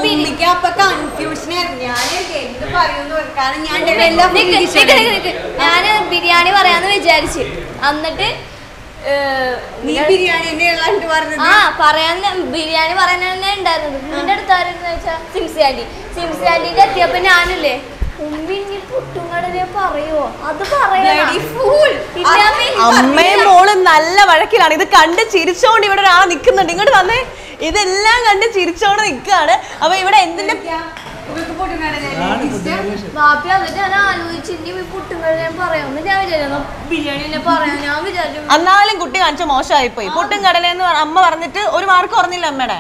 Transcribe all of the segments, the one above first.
ബിരി- എനിക്ക് അപ്പൊ കൺഫ്യൂഷൻ ആയിരുന്നു ഞാൻ എന്ത് പറയുന്നു കാരണം ഞാൻ എൻ്റെ എല്ലാ നിക്ക്, food നിക്ക്, dish നിക്ക്, നിക്ക്. ഞാന് ബിരിയാണി പറയാന്ന് വിചാരിച്ച് എന്നിട്ട് ഏഹ്, നീ ബിരിയാണി തന്നെ ഉള്ളു പറഞ്ഞത് ആ പറയാൻ ബിരിയാണി പറയാൻ തന്നെ ഉണ്ടായിരുന്നത് നിന്റെ അടുത്ത് ആരെന്ന് വെച്ചാ സിംസി ആന്റി സിംസി ആന്റിന്റെ എത്തിയപ്പോ ഞാനില്ലേ ഉമ്പിഞ്ഞി പുട്ടുങ്ങടനെ പറയോ അത് പറയണം Bloody fool. ഇല്ല, അമ്മേ. അമ്മയും മോളും നല്ല വഴക്കിലാണ് ഇത് കണ്ട് ചിരിച്ചോണ്ട് ഇവിടെ ഒരാൾ നിൽക്കുന്നുണ്ട് ഇങ്ങോട്ട് വന്നേ ഇതെല്ലാം കണ്ട് ചിരിച്ചോണ്ട് നിൽക്കാണ് അപ്പൊ ഇവിടെ എന്തിന്റെ ഇവർക്ക് പൊട്ടുകടലല്ലേ ഇഷ്ടം? ബാപ്പി എന്നിട്ട് ഞാൻ ആലോചിച്ച് ഇനി ഈ പുട്ടുങ്ങടനെ പറയാമെന്ന് ഞാൻ വിചാരിച്ചു ബിരിയാണി തന്നെ പറയാം ഞാൻ വിചാരിച്ചു എന്നാലും കുട്ടി കാണിച്ച മോശമായി പോയി പുട്ടും കടലെന്ന് പറ- അമ്മ പറഞ്ഞിട്ട് ഒരു മാർക്ക് കുറഞ്ഞില്ല അമ്മയുടെ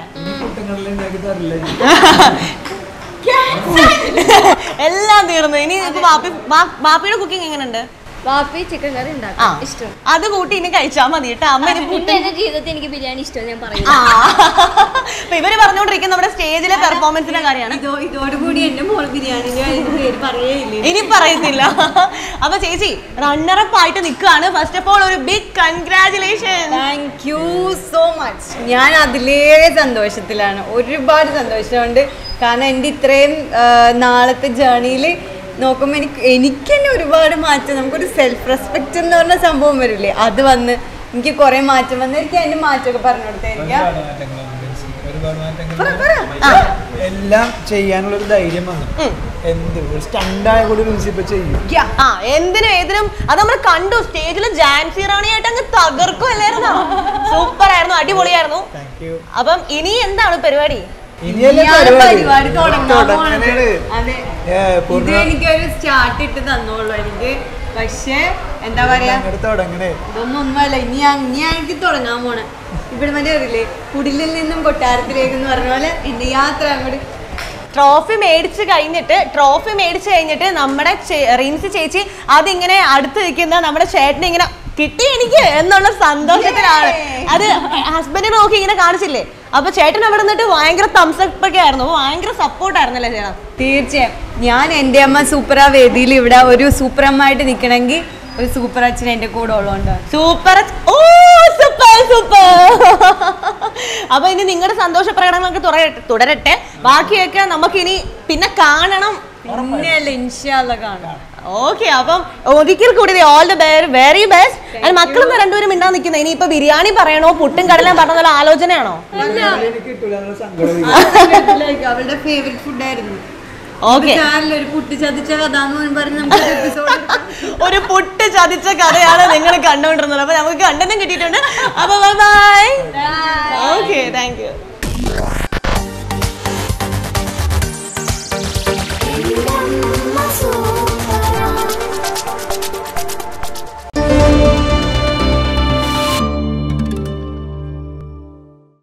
എല്ലാം തീർന്നു ഇനി ഇപ്പൊ ബാപ്പി ബാ- ബാപ്പിയുടെ കുക്കിംഗ് എങ്ങനെയുണ്ട് ബാപ്പി ചിക്കൻ കറി ആ ഉണ്ടാക്കും ഇഷ്ടം അത് കൂട്ടി ഇനി കഴിച്ചാൽ മതി കേട്ടോ അമ്മ ഇനി പിന്നെ എന്റെ ജീവിതത്തിൽ എനിക്ക് ബിരിയാണി ഇഷ്ടം ഞാൻ പറയും ആ അപ്പൊ ഇവര് പറഞ്ഞുകൊണ്ടിരിക്കുന്ന നമ്മുടെ സ്റ്റേജിലെ പെർഫോമൻസിന്റെ കാര്യമാണ് ഇതോ ഇതോടുകൂടി എന്റെ മോൾ ബിരിയാണിന്റെ പേര് പറയേയില്ലേ ഇനി പറയത്തില്ല അപ്പൊ ചേച്ചി റണ്ണറപ്പ് ആയിട്ട് നിൽക്കുകയാണ് ഫസ്റ്റ് ഓഫ് ഓൾ ഒരു big congratulation thank you so much ഞാൻ അതിലേറെ സന്തോഷത്തിലാണ് ഒരുപാട് സന്തോഷമുണ്ട് കാരണം എൻ്റെ ഇത്രയും ആ, നാളത്തെ ജേണിയിൽ നോക്കുമ്പോൾ എനിക്ക് എനിക്ക് തന്നെ ഒരുപാട് മാറ്റം നമുക്കൊരു സെൽഫ് റെസ്പെക്റ്റ് എന്ന് പറഞ്ഞ സംഭവം വരില്ലേ അത് വന്ന് എനിക്ക് കുറേ മാറ്റം വന്ന് എനിക്ക് അതിൻ്റെ മാറ്റമൊക്കെ പറഞ്ഞു കൊടുത്തായിരിക്കാം ഒരുപാട് മാറ്റങ്ങൾ പറ, പറ. എല്ലാം ചെയ്യാനുള്ള ഒരു ധൈര്യം വന്നു എന്ത് ഒരു സ്റ്റണ്ടായ കൂടി പ്രിൻസിപ്പൽ ചെയ്യും ആ എന്തിനും ഏതിനും അത് നമ്മൾ കണ്ടു സ്റ്റേജിൽ ജാൻസി റാണിയായിട്ട് അങ്ങ് തകർക്കുമല്ലായിരുന്നോ സൂപ്പർ ആയിരുന്നു അടിപൊളിയായിരുന്നു താങ്ക് യു അപ്പം ഇനി എന്താണ് പരിപാടി ഇനിയല്ലേ ഞാൻ പരിപാടി പരിപാടി തുടങ്ങാൻ തുടങ്ങണേണ്. പോണത്. അതെ ഏ, ഇത് പൂർണ്ണ എനിക്കൊരു സ്റ്റാർട്ട് ഇട്ട് തന്നോളൂ എനിക്ക് പക്ഷേ എന്താ പറയാ അങ്ങോട്ട് തുടങ്ങണേ ഇതൊന്നും ഒന്നുമല്ല ഇനി ഞാൻ ഇനി ഞാൻ എനിക്ക് തുടങ്ങാൻ പോണേ ഇവിടെ മറ്റേ അറിയില്ലേ കുടിലിൽ നിന്നും കൊട്ടാരത്തിലേക്ക് എന്ന് പറഞ്ഞ പോലെ എന്റെ യാത്ര അങ്ങോട്ട് ട്രോഫി മേടിച്ച് കഴിഞ്ഞിട്ട് ട്രോഫി മേടിച്ച് കഴിഞ്ഞിട്ട് നമ്മുടെ ചേ- റിൻസി ചേച്ചി അതിങ്ങനെ അടുത്ത് നിൽക്കുന്ന നമ്മുടെ ചേട്ടനെ ഇങ്ങനെ കിട്ടി എനിക്ക് എന്നുള്ള സന്തോഷത്തിലാണ് അത് ഹസ്ബൻഡിനെ നോക്കി ഇങ്ങനെ കാണിച്ചില്ലേ അപ്പൊ ചേട്ടൻ അവിടെ നിന്നിട്ട് ഭയങ്കര തംസപ്പ് ഒക്കെ ആയിരുന്നു അപ്പൊ ഭയങ്കര സപ്പോർട്ട് ആയിരുന്നല്ലേ ചേട്ടാ തീർച്ചയായും ഞാൻ എൻ്റെ അമ്മ സൂപ്പർ ആ വേദിയിൽ ഇവിടെ ഒരു സൂപ്പർ അമ്മ ആയിട്ട് നിൽക്കണമെങ്കിൽ ഒരു സൂപ്പർ അച്ഛൻ എൻ്റെ കൂടെ ഉള്ളതുകൊണ്ടാണ് സൂപ്പർ ഓ സൂപ്പർ സൂപ്പർ അപ്പൊ ഇനി നിങ്ങളുടെ സന്തോഷ പ്രകടനങ്ങളൊക്കെ തുടരട്ടെ തുടരട്ടെ ബാക്കിയൊക്കെ നമുക്കിനി പിന്നെ കാണണം പിന്നെ അല്ല ഇൻഷാല്ല കാണാം ഓക്കെ അപ്പം ഒരിക്കൽ കൂടി ഓൾ ദ വെരി ബെസ്റ്റ് അതിന് മക്കളൊന്നും രണ്ടുപേരും മിണ്ടാൻ നിൽക്കുന്നത് ഇനി ഇപ്പൊ ബിരിയാണി പറയണോ പുട്ടും കടലും പറഞ്ഞ ആലോചനയാണോ എനിക്ക് കിട്ടൂല എന്നുള്ള സങ്കടം അവളുടെ ഫേവറേറ്റ് ഫുഡായിരുന്നു ഓക്കെ ഒരു പുട്ട് ചതിച്ച കഥ എന്ന് പറഞ്ഞ് നമുക്ക് എപ്പിസോഡ് ഒരു പുട്ട് ചതിച്ച കഥയാണ് നിങ്ങൾ കണ്ടുകൊണ്ടിരുന്നത് അപ്പൊ നമുക്ക് കണ്ടന്റും കിട്ടിയിട്ടുണ്ട് അപ്പൊ ബൈ ഓക്കെ താങ്ക് യു